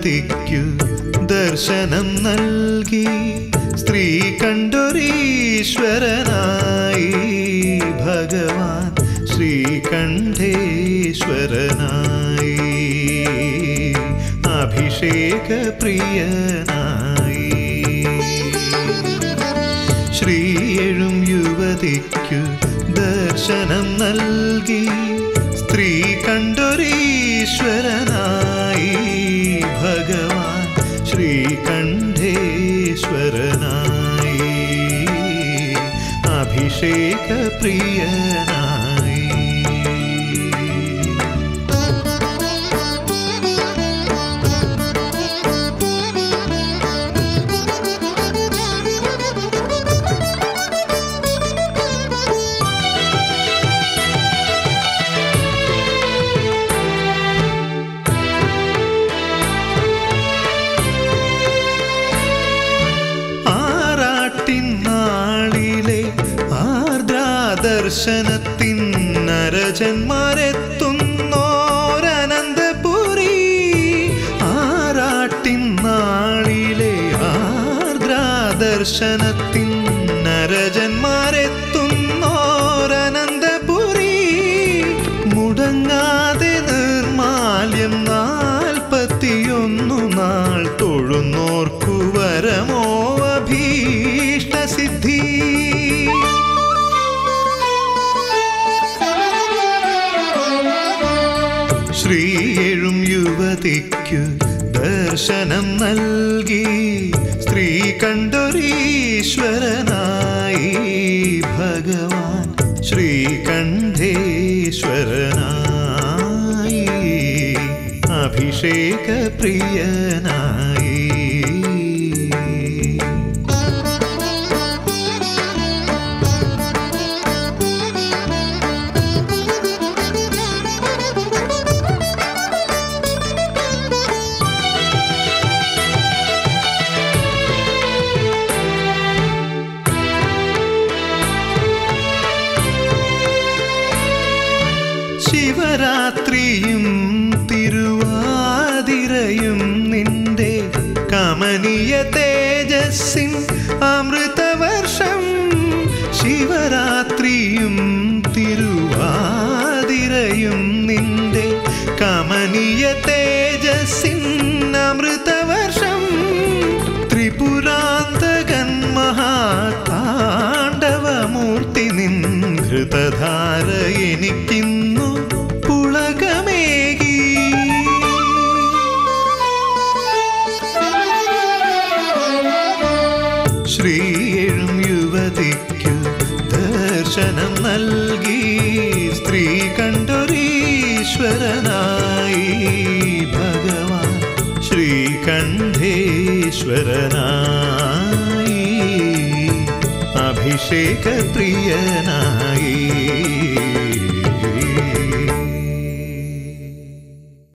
യുവതിക്കു ദർശനം നൽകി സ്ത്രീ കണ്ടൊരീശ്വരനായി ഭഗവാൻ ശ്രീകണ്ഠേശ്വരനായി അഭിഷേക പ്രിയനായി ശ്രീയെഴും യുവതിക്കു ദർശനം നൽകി സ്ത്രീ കണ്ടൊരീശ്വരനായി ഭഗവാൻ ശ്രീകണ്ഠേശ്വരനായി അഭിഷേക പ്രിയനായി ആറാട്ടിൻ നാളിലെ ആർദ്രാദർശനത്തിൻ നരജന്മാരെത്തുന്നോരനന്തപുരി ആറാട്ടിൻ നാളിലെ ആർദ്രാദർശനത്തിൻ നരജന്മാരെത്തുന്നോരനന്തപുരി മുടങ്ങാതെ നിർമാല്യം നാൽപ്പത്തിയൊന്നു നാൾ തൊഴുന്നോർക്കു വരമോ അഭീഷ്ടസിദ്ധി ശ്രീയെഴും യുവതിക്കു ദർശനം നൽകി സ്ത്രീ കണ്ടൊരീശ്വരനായി ഭഗവാൻ ശ്രീകണ്ഠേശ്വരനായി അഭിഷേക പ്രിയനായി ശിവരാത്രിയും തിരുവാതിരയും നിന്റെ കമനീയ തേജസ്സിൻ അമൃതവർഷം ശിവരാത്രിയും തിരുവാതിരയും നിന്റെ കമനീയ തേജസ്സിൻ അമൃതവർഷം ത്രിപുരാന്തകൻ മഹാതാണ്ഡവമൂർത്തി നിൻ ഹൃതധാര എനിക്കിന്നു പുളകമേകി ശ്രീയെഴും യുവതിക്കു ദർശനം നൽകി സ്ത്രീ കണ്ടൊരീശ്വരനായി ഭഗവാൻ ശ്രീകണ്ഠേശ്വരനായി അഭിഷേക പ്രിയനായി